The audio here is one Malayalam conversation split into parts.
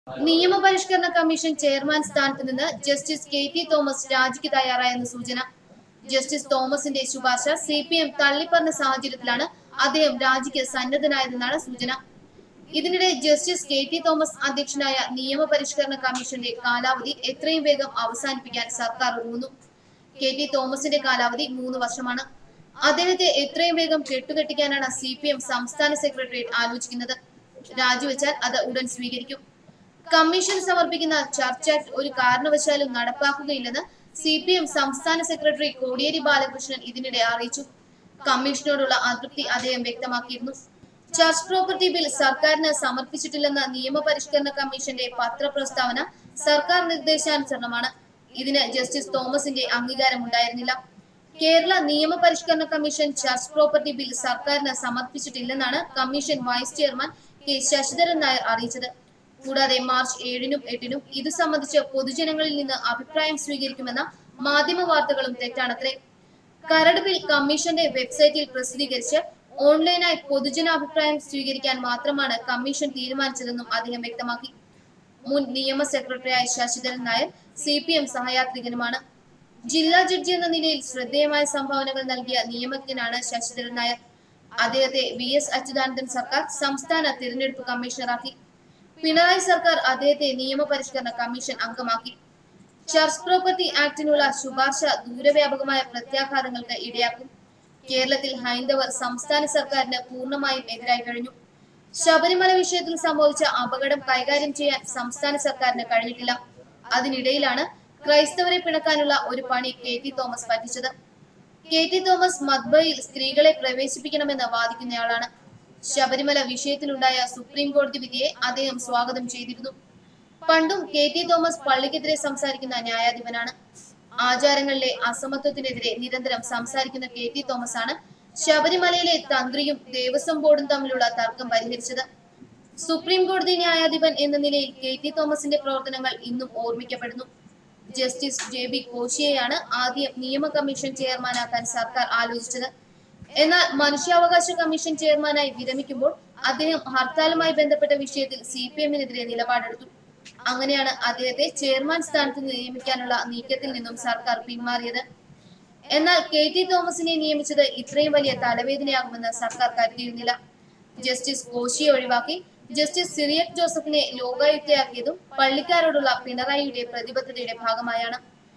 നിയമപരിഷ്കരണ കമ്മീഷൻ ചെയർമാൻ സ്ഥാനത്ത് നിന്ന് ജസ്റ്റിസ് കെ ടി തോമസ് രാജിക്ക് തയ്യാറായെന്ന് സൂചന ജസ്റ്റിസ് തോമസിന്റെ ശുപാർശ സി പി എം തള്ളിപ്പറഞ്ഞ സാഹചര്യത്തിലാണ് അദ്ദേഹം രാജിക്ക് സന്നദ്ധനായതെന്നാണ് സൂചന ഇതിനിടെ ജസ്റ്റിസ് കെ ടി തോമസ് അധ്യക്ഷനായ നിയമപരിഷ്കരണ കമ്മീഷന്റെ കാലാവധി എത്രയും വേഗം അവസാനിപ്പിക്കാൻ സർക്കാർ ഒരുങ്ങുന്നു കെ ടി തോമസിന്റെ കാലാവധി മൂന്ന് വർഷമാണ് അദ്ദേഹത്തെ എത്രയും വേഗം കെട്ടുകെട്ടിക്കാനാണ് സി പി എം സംസ്ഥാന സെക്രട്ടേറിയറ്റ് ആലോചിക്കുന്നത് രാജിവെച്ചാൽ അത് ഉടൻ സ്വീകരിക്കും കമ്മീഷൻ സമർപ്പിക്കുന്ന ചർച്ച ആക്ട് ഒരു കാരണവശാലും നടപ്പാക്കുകയില്ലെന്ന് സി പി എം സംസ്ഥാന സെക്രട്ടറി കോടിയേരി ബാലകൃഷ്ണൻ ഇതിനിടെ അറിയിച്ചു കമ്മീഷനോടുള്ള അതൃപ്തി അദ്ദേഹം വ്യക്തമാക്കിയിരുന്നു ചർച്ച് പ്രോപ്പർട്ടി ബിൽ സർക്കാരിന് സമർപ്പിച്ചിട്ടില്ലെന്ന നിയമപരിഷ്കരണ കമ്മീഷന്റെ പത്രപ്രസ്താവന സർക്കാർ നിർദ്ദേശാനുസരണമാണ് ഇതിന് ജസ്റ്റിസ് തോമസിന്റെ അംഗീകാരമുണ്ടായിരുന്നില്ല കേരള നിയമപരിഷ്കരണ കമ്മീഷൻ ചർച്ച് പ്രോപ്പർട്ടി ബിൽ സർക്കാരിന് സമർപ്പിച്ചിട്ടില്ലെന്നാണ് commission vice chairman K Sasidharan Nair അറിയിച്ചത് കൂടാതെ മാർച്ച് ഏഴിനും എട്ടിനും ഇത് സംബന്ധിച്ച് പൊതുജനങ്ങളിൽ നിന്ന് അഭിപ്രായം സ്വീകരിക്കുമെന്ന മാധ്യമ വാർത്തകളും തെറ്റാണത്രേ കരട് ബിൽ കമ്മീഷന്റെ വെബ്സൈറ്റിൽ പ്രസിദ്ധീകരിച്ച് ഓൺലൈനായി പൊതുജനാഭിപ്രായം സ്വീകരിക്കാൻ മാത്രമാണ് കമ്മീഷൻ തീരുമാനിച്ചതെന്നും അദ്ദേഹം വ്യക്തമാക്കി മുൻ നിയമ സെക്രട്ടറിയായ Sasidharan Nair C P M സഹയാത്രികനുമാണ് ജില്ലാ ജഡ്ജി എന്ന നിലയിൽ ശ്രദ്ധേയമായ സംഭാവനകൾ നൽകിയ നിയമജ്ഞനാണ് ശശിധരൻ നായർ അദ്ദേഹത്തെ വി എസ് അച്യുതാനന്ദൻ സർക്കാർ സംസ്ഥാന തിരഞ്ഞെടുപ്പ് കമ്മീഷണറാക്കി പിണറായി സർക്കാർ അദ്ദേഹത്തെ നിയമപരിഷ്കരണ കമ്മീഷൻ അംഗമാക്കി ചർച്ച് പ്രോപ്പർട്ടി ആക്ടിനുള്ള ശുപാർശ ദൂരവ്യാപകമായ പ്രത്യാഘാതങ്ങൾക്ക് ഇടയാക്കും കേരളത്തിൽ ഹൈന്ദവർ സംസ്ഥാന സർക്കാരിന് പൂർണ്ണമായും എതിരായി കഴിഞ്ഞു ശബരിമല വിഷയത്തിൽ സംഭവിച്ച അപകടം കൈകാര്യം ചെയ്യാൻ സംസ്ഥാന സർക്കാരിന് കഴിഞ്ഞിട്ടില്ല അതിനിടയിലാണ് ക്രൈസ്തവരെ പിണക്കാനുള്ള ഒരു പണി കെ ടി തോമസ് പറ്റിച്ചത് കെ ടി തോമസ് മദ്ബയിൽ സ്ത്രീകളെ പ്രവേശിപ്പിക്കണമെന്ന് വാദിക്കുന്നയാളാണ് ശബരിമല വിഷയത്തിലുണ്ടായ സുപ്രീം കോടതി വിധിയെ അദ്ദേഹം സ്വാഗതം ചെയ്തിരുന്നു പണ്ടും കെ ടി തോമസ് പള്ളിക്കെതിരെ സംസാരിക്കുന്ന ന്യായാധിപനാണ് ആചാരങ്ങളിലെ അസമത്വത്തിനെതിരെ നിരന്തരം സംസാരിക്കുന്ന കെ ടി തോമസ് ആണ് ശബരിമലയിലെ തന്ത്രിയും ദേവസ്വം ബോർഡും തമ്മിലുള്ള തർക്കം പരിഹരിച്ചത് സുപ്രീം കോടതി ന്യായാധിപൻ എന്ന നിലയിൽ കെ ടി തോമസിന്റെ പ്രവർത്തനങ്ങൾ ഇന്നും ഓർമ്മിക്കപ്പെടുന്നു ജസ്റ്റിസ് ജെ ബി കോശിയെയാണ് ആദ്യം നിയമ കമ്മീഷൻ ചെയർമാനാക്കാൻ സർക്കാർ ആലോചിച്ചത് എന്നാൽ മനുഷ്യാവകാശ കമ്മീഷൻ ചെയർമാനായി വിരമിക്കുമ്പോൾ അദ്ദേഹം ഹർത്താലുമായി ബന്ധപ്പെട്ട വിഷയത്തിൽ സി പി എമ്മിനെതിരെ നിലപാടെടുത്തു അങ്ങനെയാണ് അദ്ദേഹത്തെ ചെയർമാൻ സ്ഥാനത്ത് നിയമിക്കാനുള്ള നീക്കത്തിൽ നിന്നും സർക്കാർ പിന്മാറിയത് എന്നാൽ കെ ടി തോമസിനെ നിയമിച്ചത് ഇത്രയും വലിയ തലവേദനയാകുമെന്ന് സർക്കാർ കരുതിയിരുന്നില്ല ജസ്റ്റിസ് കോശിയെ ഒഴിവാക്കി ജസ്റ്റിസ് സിറിയക് ജോസഫിനെ ലോകായുക്തയാക്കിയതും പള്ളിക്കാരോടുള്ള പിണറായിയുടെ പ്രതിബദ്ധതയുടെ ഭാഗമായാണ്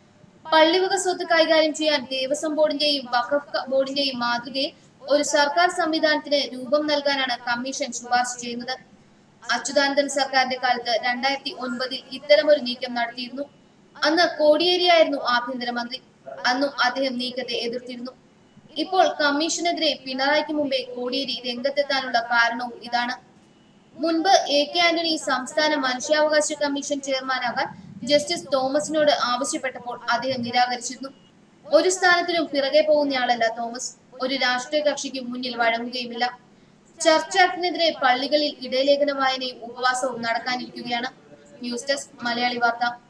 പള്ളിവക സ്വത്ത് കൈകാര്യം ചെയ്യാൻ ദേവസ്വം ബോർഡിന്റെയും വഖഫ് ബോർഡിന്റെയും മാതൃകയിൽ ഒരു സർക്കാർ സംവിധാനത്തിന് രൂപം നൽകാനാണ് കമ്മീഷൻ ശുപാർശ ചെയ്യുന്നത് അച്യുതാനന്ദൻ സർക്കാരിന്റെ കാലത്ത് രണ്ടായിരത്തി ഒൻപതിൽ ഇത്തരമൊരു നീക്കം നടത്തിയിരുന്നു അന്ന് കോടിയേരിയായിരുന്നു ആഭ്യന്തരമന്ത്രി അന്നും അദ്ദേഹം നീക്കത്തെ എതിർത്തിരുന്നു ഇപ്പോൾ കമ്മീഷനെതിരെ പിണറായിക്ക് മുമ്പേ കോടിയേരി രംഗത്തെത്താനുള്ള കാരണവും ഇതാണ് മുൻപ് എ കെ ആന്റണി സംസ്ഥാന മനുഷ്യാവകാശ കമ്മീഷൻ ചെയർമാനാകാൻ ജസ്റ്റിസ് തോമസിനോട് ആവശ്യപ്പെട്ടപ്പോൾ അദ്ദേഹം നിരാകരിച്ചിരുന്നു ഒരു സ്ഥാനത്തിനും പിറകെ പോകുന്നയാളല്ല തോമസ് ഒരു രാഷ്ട്രീയ കക്ഷിക്ക് മുന്നിൽ വഴങ്ങുകയുമില്ല ചർച്ച ആക്ടിനെതിരെ പള്ളികളിൽ ഇടയലേഖന വായനയും ഉപവാസവും നടക്കാനിരിക്കുകയാണ് ന്യൂസ് ഡെസ്ക് മലയാളി വാർത്ത